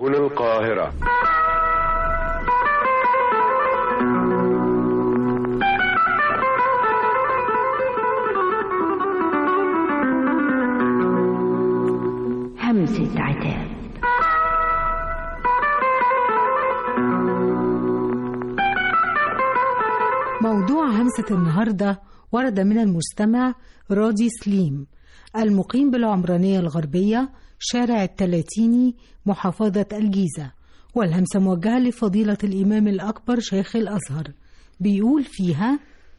القاهرة همسة عتاب موضوع همسة النهاردة ورد من المستمع راضي سليم المقيم بالعمرانية الغربية شارع التلاتيني محافظة الجيزة والهمسة موجهة لفضيلة الإمام الأكبر شيخ الأزهر بيقول فيها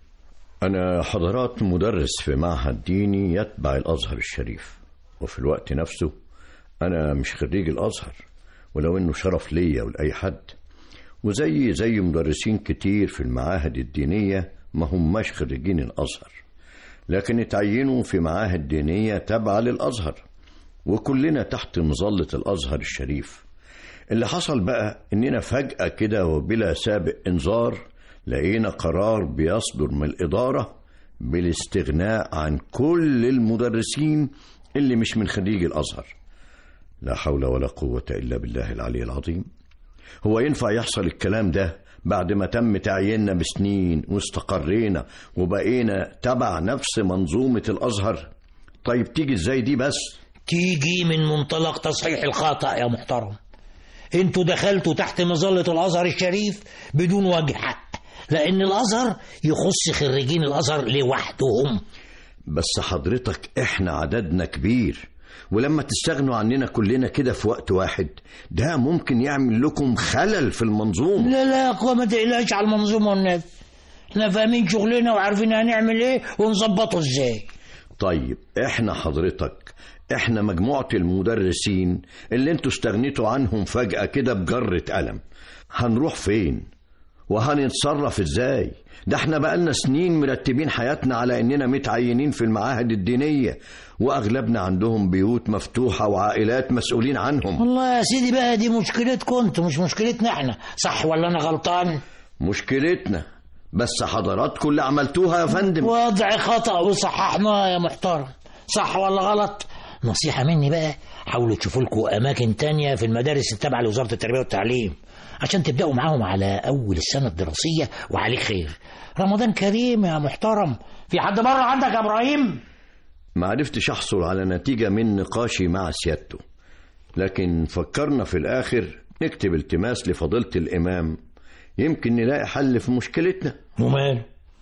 أنا حضرات مدرس في معهد ديني يتبع الأزهر الشريف وفي الوقت نفسه أنا مش خريج الأزهر ولو إنه شرف ليا ولأي حد وزي زي مدرسين كتير في المعاهد الدينية ما هماش خريجين الأزهر لكن اتعينوا في معاهد دينية تابعة للأزهر وكلنا تحت مظلة الأزهر الشريف اللي حصل بقى إننا فجأة كده وبلا سابق إنذار لقينا قرار بيصدر من الإدارة بالاستغناء عن كل المدرسين اللي مش من خريج الأزهر لا حول ولا قوة إلا بالله العلي العظيم هو ينفع يحصل الكلام ده بعد ما تم تعييننا بسنين واستقرينا وبقينا تبع نفس منظومة الأزهر طيب تيجي ازاي دي بس تيجي من منطلق تصحيح الخطأ يا محترم انتوا دخلتوا تحت مظلة الأزهر الشريف بدون وجه حق لأن الأزهر يخص خريجين الأزهر لوحدهم بس حضرتك احنا عددنا كبير ولما تستغنوا عننا كلنا كده في وقت واحد ده ممكن يعمل لكم خلل في المنظومة لا لا يا أخوة ما تقلقش على المنظومة والناس احنا فاهمين شغلنا وعارفين هنعمل ايه ونظبطه ازاي طيب احنا حضرتك احنا مجموعة المدرسين اللي انتوا استغنيتوا عنهم فجأة كده بجرة قلم هنروح فين وهنتصرف ازاي ده احنا بقالنا سنين مرتبين حياتنا على اننا متعينين في المعاهد الدينية واغلبنا عندهم بيوت مفتوحة وعائلات مسؤولين عنهم والله يا سيدي بقى دي مشكلتكم انتوا مش مشكلتنا احنا صح ولا انا غلطان مشكلتنا بس حضراتكم اللي عملتوها يا فندم وضع خطأ وصححناه يا محترم صح ولا غلط نصيحة مني بقى حاولوا تشوفوا لكم أماكن تانية في المدارس التابعة لوزارة التربية والتعليم عشان تبدأوا معاهم على أول السنة الدراسية وعليك خير رمضان كريم يا محترم في حد بره عندك يا إبراهيم ما عرفتش أحصل على نتيجة من نقاشي مع سيادته لكن فكرنا في الآخر نكتب التماس لفضيلة الإمام يمكن نلاقي حل في مشكلتنا ومال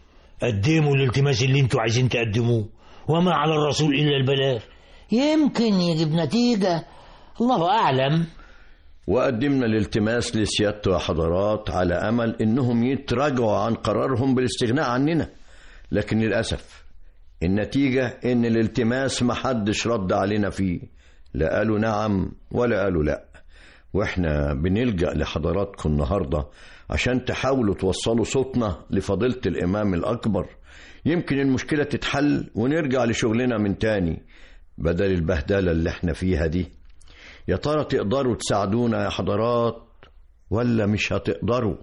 قدموا الالتماس اللي انتوا عايزين تقدموه وما على الرسول إلا البلاغ يمكن يجيب نتيجة الله أعلم وقدمنا الالتماس لسيادته يا حضرات على أمل إنهم يتراجعوا عن قرارهم بالاستغناء عننا لكن للأسف النتيجة إن الالتماس محدش رد علينا فيه لا قالوا نعم ولا قالوا لأ وإحنا بنلجأ لحضراتكم النهاردة عشان تحاولوا توصلوا صوتنا لفضيلة الإمام الأكبر يمكن المشكلة تتحل ونرجع لشغلنا من تاني بدل البهدلة اللي احنا فيها دي يا ترى تقدروا تساعدونا يا حضرات ولا مش هتقدروا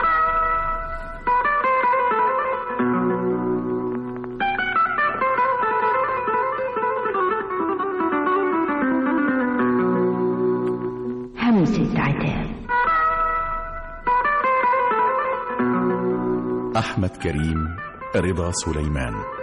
همسة عتاب أحمد كريم رضا سليمان